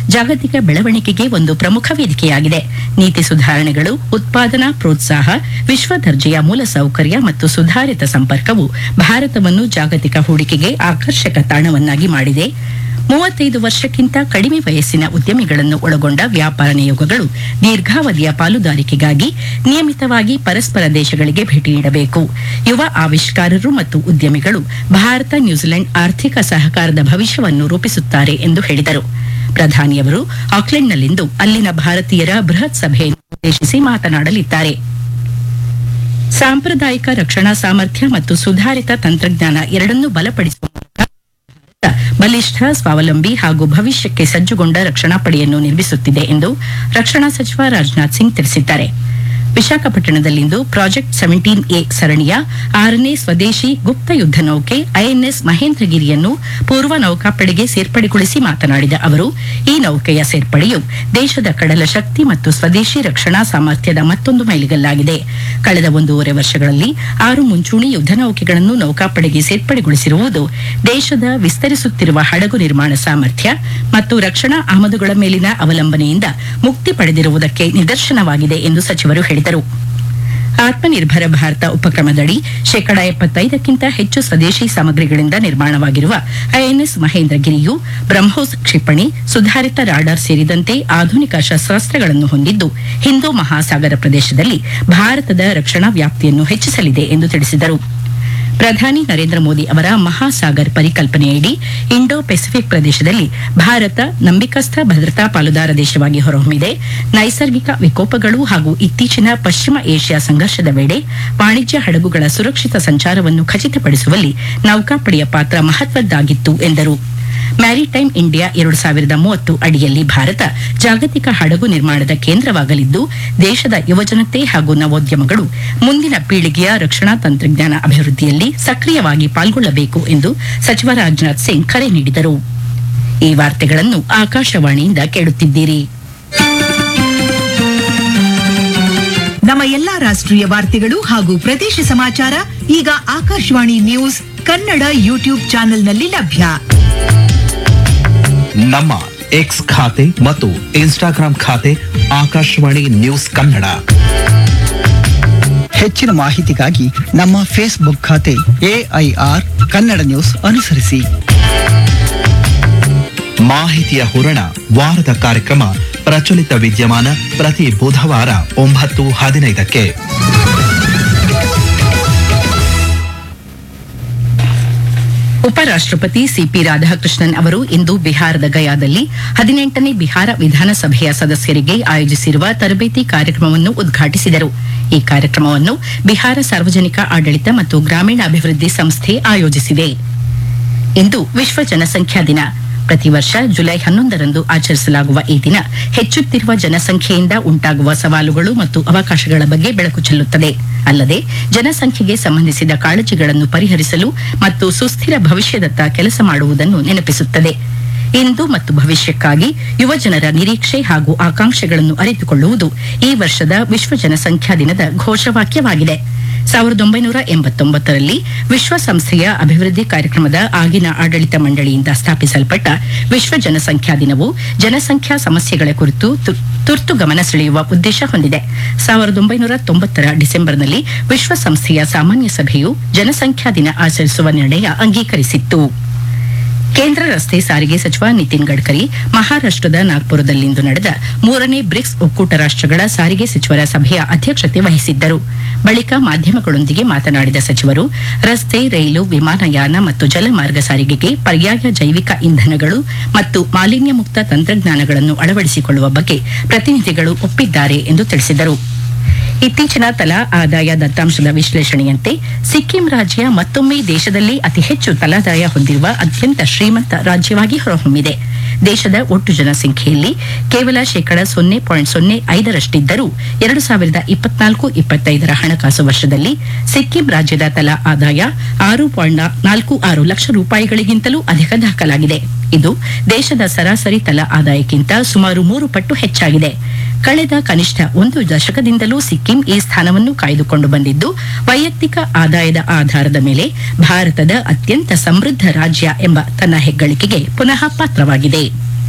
ಜಾಗತಿಕ ಬೆಳವಣಿಗೆಗೆ ಒಂದು ಪ್ರಮುಖ ವೇದಿಕೆಯಾಗಿದೆ ನೀತಿ ಸುಧಾರಣೆಗಳು ಉತ್ಪಾದನಾ ಪ್ರೋತ್ಸಾಹ ವಿಶ್ವ ದರ್ಜೆಯ ಮೂಲಸೌಕರ್ಯ ಮತ್ತು ಸುಧಾರಿತ ಸಂಪರ್ಕವು ಭಾರತವನ್ನು ಜಾಗತಿಕ ಹೂಡಿಕೆಗೆ ಆಕರ್ಷಕ ತಾಣವನ್ನಾಗಿ ಮಾಡಿದೆ ಮೂವತ್ತೈದು ವರ್ಷಕ್ಕಿಂತ ಕಡಿಮೆ ವಯಸ್ಸಿನ ಉದ್ಯಮಿಗಳನ್ನು ಒಳಗೊಂಡ ವ್ಯಾಪಾರ ನಿಯೋಗಗಳು ದೀರ್ಘಾವಧಿಯ ಪಾಲುದಾರಿಕೆಗಾಗಿ ನಿಯಮಿತವಾಗಿ ಪರಸ್ಪರ ದೇಶಗಳಿಗೆ ಭೇಟಿ ನೀಡಬೇಕು ಯುವ ಆವಿಷ್ಕಾರರು ಮತ್ತು ಉದ್ಯಮಿಗಳು ಭಾರತ ನ್ಯೂಜಿಲೆಂಡ್ ಆರ್ಥಿಕ ಸಹಕಾರದ ಭವಿಷ್ಯವನ್ನು ರೂಪಿಸುತ್ತಾರೆ ಎಂದು ಹೇಳಿದರು ಪ್ರಧಾನಿಯವರು ಆಕ್ಲೆಂಡ್ನಲ್ಲಿಂದು ಅಲ್ಲಿನ ಭಾರತೀಯರ ಬೃಹತ್ ಸಭೆಯನ್ನು ಉದ್ದೇಶಿಸಿ ಮಾತನಾಡಲಿದ್ದಾರೆ ಸಾಂಪ್ರದಾಯಿಕ ರಕ್ಷಣಾ ಸಾಮರ್ಥ್ಯ ಮತ್ತು ಸುಧಾರಿತ ತಂತ್ರಜ್ಞಾನ ಎರಡನ್ನೂ ಬಲಪಡಿಸುವ ಮೂಲಕ ಭಾರತ ಬಲಿಷ್ಠ ಸ್ವಾವಲಂಬಿ ಹಾಗೂ ಭವಿಷ್ಯಕ್ಕೆ ಸಜ್ಜುಗೊಂಡ ರಕ್ಷಣಾ ಪಡೆಯನ್ನು ನಿರ್ಮಿಸುತ್ತಿದೆ ಎಂದು ರಕ್ಷಣಾ ಸಚಿವ ರಾಜನಾಥ್ ಸಿಂಗ್ ತಿಳಿಸಿದ್ದಾರೆ ವಿಶಾಖಪಟ್ಟಣದಲ್ಲಿಂದು ಪ್ರಾಜೆಕ್ಟ್ ಸೆವೆಂಟೀನ್ ಎ ಸರಣಿಯ ಆರನೇ ಸ್ವದೇಶಿ ಗುಪ್ತ ಯುದ್ಧ ನೌಕೆ ಐಎನ್ಎಸ್ ಮಹೇಂದ್ರಗಿರಿಯನ್ನು ಪೂರ್ವ ನೌಕಾಪಡೆಗೆ ಸೇರ್ಪಡೆಗೊಳಿಸಿ ಮಾತನಾಡಿದ ಅವರು ಈ ನೌಕೆಯ ಸೇರ್ಪಡೆಯು ದೇಶದ ಕಡಲ ಶಕ್ತಿ ಮತ್ತು ಸ್ವದೇಶಿ ರಕ್ಷಣಾ ಸಾಮರ್ಥ್ಯದ ಮತ್ತೊಂದು ಮೈಲಿಗಲ್ಲಾಗಿದೆ ಕಳೆದ ಒಂದೂವರೆ ವರ್ಷಗಳಲ್ಲಿ ಆರು ಮುಂಚೂಣಿ ಯುದ್ಧ ನೌಕೆಗಳನ್ನು ನೌಕಾಪಡೆಗೆ ಸೇರ್ಪಡೆಗೊಳಿಸಿರುವುದು ದೇಶದ ವಿಸ್ತರಿಸುತ್ತಿರುವ ಹಡಗು ನಿರ್ಮಾಣ ಸಾಮರ್ಥ್ಯ ಮತ್ತು ರಕ್ಷಣಾ ಆಮದುಗಳ ಮೇಲಿನ ಅವಲಂಬನೆಯಿಂದ ಮುಕ್ತಿ ಪಡೆದಿರುವುದಕ್ಕೆ ನಿದರ್ಶನವಾಗಿದೆ ಎಂದು ಸಚಿವರು ಹೇಳಿದರು ಆತ್ಮನಿರ್ಭರ ಭಾರತ ಉಪಕ್ರಮದಡಿ ಶೇಕಡ ಎಪ್ಪತ್ತೈದಕ್ಕಿಂತ ಹೆಚ್ಚು ಸ್ವದೇಶಿ ಸಾಮಗ್ರಿಗಳಿಂದ ನಿರ್ಮಾಣವಾಗಿರುವ ಐಎನ್ಎಸ್ ಮಹೇಂದ್ರಗಿರಿಯು ಬ್ರಹ್ಮೋಸ್ ಕ್ಷಿಪಣಿ ಸುಧಾರಿತ ರಾಡಾರ್ ಸೇರಿದಂತೆ ಆಧುನಿಕ ಶಸ್ತ್ರಾಸ್ತ್ರಗಳನ್ನು ಹೊಂದಿದ್ದು ಹಿಂದೂ ಮಹಾಸಾಗರ ಪ್ರದೇಶದಲ್ಲಿ ಭಾರತದ ರಕ್ಷಣಾ ವ್ಯಾಪ್ತಿಯನ್ನು ಹೆಚ್ಚಿಸಲಿದೆ ಎಂದು ತಿಳಿಸಿದರು ಪ್ರಧಾನಿ ನರೇಂದ್ರ ಮೋದಿ ಅವರ ಮಹಾಸಾಗರ್ ಪರಿಕಲ್ಪನೆಯಡಿ ಇಂಡೋ ಪೆಸಿಫಿಕ್ ಪ್ರದೇಶದಲ್ಲಿ ಭಾರತ ನಂಬಿಕಸ್ಥ ಭದ್ರತಾ ಪಾಲುದಾರ ದೇಶವಾಗಿ ಹೊರಹೊಮ್ಮಿದೆ ನೈಸರ್ಗಿಕ ವಿಕೋಪಗಳು ಹಾಗೂ ಇತ್ತೀಚಿನ ಪಶ್ಚಿಮ ಏಷ್ಯಾ ಸಂಘರ್ಷದ ವೇಳೆ ವಾಣಿಜ್ಯ ಹಡಗುಗಳ ಸುರಕ್ಷಿತ ಸಂಚಾರವನ್ನು ಖಚಿತಪಡಿಸುವಲ್ಲಿ ನೌಕಾಪಡೆಯ ಪಾತ್ರ ಮಹತ್ವದ್ದಾಗಿತ್ತು ಎಂದರು ಮ್ಯಾರಿಟೈಮ್ ಇಂಡಿಯಾ ಎರಡು ಸಾವಿರದ ಮೂವತ್ತು ಅಡಿಯಲ್ಲಿ ಭಾರತ ಜಾಗತಿಕ ಹಡಗು ನಿರ್ಮಾಣದ ಕೇಂದ್ರವಾಗಲಿದ್ದು ದೇಶದ ಯುವಜನತೆ ಹಾಗೂ ನವೋದ್ಯಮಗಳು ಮುಂದಿನ ಪೀಳಿಗೆಯ ರಕ್ಷಣಾ ತಂತ್ರಜ್ಞಾನ ಅಭಿವೃದ್ಧಿಯಲ್ಲಿ ಸಕ್ರಿಯವಾಗಿ ಪಾಲ್ಗೊಳ್ಳಬೇಕು ಎಂದು ಸಚಿವ ರಾಜನಾಥ್ ಸಿಂಗ್ ಕರೆ ನೀಡಿದರು ಈ ವಾರ್ತೆಗಳನ್ನು ಆಕಾಶವಾಣಿಯಿಂದ ಕೇಳುತ್ತಿದ್ದೀರಿ ನಮ್ಮ ಎಲ್ಲಾ ರಾಷ್ಟ್ರೀಯ ವಾರ್ತೆಗಳು ಹಾಗೂ ಪ್ರದೇಶ ಸಮಾಚಾರ ಈಗ ಆಕಾಶವಾಣಿ ನ್ಯೂಸ್ ಕನ್ನಡ ಯೂಟ್ಯೂಬ್ ಚಾನೆಲ್ನಲ್ಲಿ ಲಭ್ಯ ನಮ್ಮ ಎಕ್ಸ್ ಖಾತೆ ಮತ್ತು ಇನ್ಸ್ಟಾಗ್ರಾಂ ಖಾತೆ ಆಕಾಶವಾಣಿ ನ್ಯೂಸ್ ಕನ್ನಡ ಹೆಚ್ಚಿನ ಮಾಹಿತಿಗಾಗಿ ನಮ್ಮ ಫೇಸ್ಬುಕ್ ಖಾತೆ ಎಐಆರ್ ಕನ್ನಡ ನ್ಯೂಸ್ ಅನುಸರಿಸಿ ಮಾಹಿತಿಯ ಹೂರಣ ವಾರದ ಕಾರ್ಯಕ್ರಮ ಪ್ರಚಲಿತ ವಿದ್ಯಮಾನ ಪ್ರತಿ ಬುಧವಾರ ಒಂಬತ್ತು ಹದಿನೈದಕ್ಕೆ ಉಪರಾಷ್ಟಪತಿ ಸಿಪಿ ರಾಧಾಕೃಷ್ಣನ್ ಅವರು ಇಂದು ಬಿಹಾರದ ಗಯಾದಲ್ಲಿ ಹದಿನೆಂಟನೇ ಬಿಹಾರ ವಿಧಾನಸಭೆಯ ಸದಸ್ಯರಿಗೆ ಆಯೋಜಿಸಿರುವ ತರಬೇತಿ ಕಾರ್ಯಕ್ರಮವನ್ನು ಉದ್ಘಾಟಿಸಿದರು ಈ ಕಾರ್ಯಕ್ರಮವನ್ನು ಬಿಹಾರ ಸಾರ್ವಜನಿಕ ಆಡಳಿತ ಮತ್ತು ಗ್ರಾಮೀಣಾಭಿವೃದ್ಧಿ ಸಂಸ್ಥೆ ಆಯೋಜಿಸಿದೆ ಇಂದು ವಿಶ್ವ ಜನಸಂಖ್ಯಾ ದಿನ ಪ್ರತಿ ವರ್ಷ ಜುಲೈ ಹನ್ನೊಂದರಂದು ಆಚರಿಸಲಾಗುವ ಈ ದಿನ ಹೆಚ್ಚುತ್ತಿರುವ ಜನಸಂಖ್ಯೆಯಿಂದ ಉಂಟಾಗುವ ಸವಾಲುಗಳು ಮತ್ತು ಅವಕಾಶಗಳ ಬಗ್ಗೆ ಬೆಳಕು ಚೆಲ್ಲುತ್ತದೆ ಅಲ್ಲದೆ ಜನಸಂಖ್ಯೆಗೆ ಸಂಬಂಧಿಸಿದ ಕಾಳಜಿಗಳನ್ನು ಪರಿಹರಿಸಲು ಮತ್ತು ಸುಸ್ಥಿರ ಭವಿಷ್ಯದತ್ತ ಕೆಲಸ ಮಾಡುವುದನ್ನು ನೆನಪಿಸುತ್ತದೆ ಇಂದು ಮತ್ತು ಭವಿಷ್ಯಕ್ಕಾಗಿ ಯುವಜನರ ನಿರೀಕ್ಷೆ ಹಾಗೂ ಆಕಾಂಕ್ಷೆಗಳನ್ನು ಅರಿತುಕೊಳ್ಳುವುದು ಈ ವರ್ಷದ ವಿಶ್ವ ಜನಸಂಖ್ಯಾ ದಿನದ ಘೋಷವಾಕ್ಯವಾಗಿದೆ ಸಾವಿರದ ಒಂಬೈನೂರ ಎಂಬತ್ತೊಂಬತ್ತರಲ್ಲಿ ವಿಶ್ವಸಂಸ್ಥೆಯ ಅಭಿವೃದ್ಧಿ ಕಾರ್ಯಕ್ರಮದ ಆಗಿನ ಆಡಳಿತ ಮಂಡಳಿಯಿಂದ ಸ್ಥಾಪಿಸಲ್ಪಟ್ಟ ವಿಶ್ವ ಜನಸಂಖ್ಯಾ ದಿನವು ಜನಸಂಖ್ಯಾ ಸಮಸ್ಯೆಗಳ ಕುರಿತು ತು- ತುರ್ತು ಗಮನ ಸೆಳೆಯುವ ಉದ್ದೇಶ ಹೊಂದಿದೆ ಸಾವಿರದ ಒಂಬೈನೂರ ತೊಂಬತ್ತರ ಡಿಸೆಂಬರ್ನಲ್ಲಿ ವಿಶ್ವಸಂಸ್ಥೆಯ ಸಾಮಾನ್ಯ ಸಭೆಯು ಜನಸಂಖ್ಯಾ ದಿನ ಆಚರಿಸುವ ನಿರ್ಣಯ ಅಂಗೀಕರಿಸಿತ್ತು ಕೇಂದ್ರ ರಸ್ತೆ ಸಾರಿಗೆ ಸಚಿವ ನಿತಿನ್ ಗಡ್ಕರಿ ಮಹಾರಾಷ್ಟದ ನಾಗ್ಪುರದಲ್ಲಿಂದು ನಡೆದ ಮೂರನೇ ಬ್ರಿಕ್ಸ್ ಒಕ್ಕೂಟ ರಾಷ್ಟಗಳ ಸಾರಿಗೆ ಸಚಿವರ ಸಭೆಯ ಅಧ್ಯಕ್ಷತೆ ವಹಿಸಿದ್ದರು ಬಳಿಕ ಮಾಧ್ಯಮಗಳೊಂದಿಗೆ ಮಾತನಾಡಿದ ಸಚಿವರು ರಸ್ತೆ ರೈಲು ವಿಮಾನಯಾನ ಮತ್ತು ಜಲಮಾರ್ಗ ಸಾರಿಗೆಗೆ ಪರ್ಯಾಯ ಜೈವಿಕ ಇಂಧನಗಳು ಮತ್ತು ಮಾಲಿನ್ಯ ಮುಕ್ತ ತಂತ್ರಜ್ಞಾನಗಳನ್ನು ಅಳವಡಿಸಿಕೊಳ್ಳುವ ಬಗ್ಗೆ ಪ್ರತಿನಿಧಿಗಳು ಒಪ್ಪಿದ್ದಾರೆ ಎಂದು ತಿಳಿಸಿದರು ಇತ್ತೀಚಿನ ತಲಾ ಆದಾಯ ದತ್ತಾಂಶದ ವಿಶ್ಲೇಷಣೆಯಂತೆ ಸಿಕ್ಕಿಂ ರಾಜ್ಯ ಮತ್ತೊಮ್ಮೆ ದೇಶದಲ್ಲಿ ಅತಿ ಹೆಚ್ಚು ತಲಾದಾಯ ಹೊಂದಿರುವ ಅತ್ಯಂತ ಶ್ರೀಮಂತ ರಾಜ್ಯವಾಗಿ ಹೊರಹೊಮ್ಮಿದೆ ದೇಶದ ಒಟ್ಟು ಜನಸಂಖ್ಯೆಯಲ್ಲಿ ಕೇವಲ ಶೇಕಡ ಸೊನ್ನೆ ಪಾಯಿಂಟ್ ಸೊನ್ನೆ ಐದರಷ್ಟಿದ್ದರೂ ಎರಡು ಸಾವಿರದ ಇಪ್ಪತ್ನಾಲ್ಕು ಇಪ್ಪತ್ತೈದರ ಹಣಕಾಸು ವರ್ಷದಲ್ಲಿ ಸಿಕ್ಕಿಂ ರಾಜ್ಯದ ತಲಾ ಆದಾಯ ಆರು ಪಾಯಿಂಟ್ ನಾಲ್ಕು ಆರು ಲಕ್ಷ ರೂಪಾಯಿಗಳಿಗಿಂತಲೂ ಅಧಿಕ ದಾಖಲಾಗಿದೆ ಇದು ದೇಶದ ಸರಾಸರಿ ತಲಾ ಆದಾಯಕ್ಕಿಂತ ಸುಮಾರು ಮೂರು ಪಟ್ಟು ಹೆಚ್ಚಾಗಿದೆ ಕಳೆದ ಕನಿಷ್ಠ ಒಂದು ದಶಕದಿಂದಲೂ ಸಿಕ್ಕಿಂ ಈ ಸ್ಥಾನವನ್ನು ಕಾಯ್ದುಕೊಂಡು ಬಂದಿದ್ದು ವೈಯಕ್ತಿಕ ಆದಾಯದ ಆಧಾರದ ಮೇಲೆ ಭಾರತದ ಅತ್ಯಂತ ಸಮೃದ್ಧ ರಾಜ್ಯ ಎಂಬ ತನ್ನ ಹೆಗ್ಗಳಿಕೆಗೆ ಪುನಃ ಪಾತ್ರವಾಗಿದೆ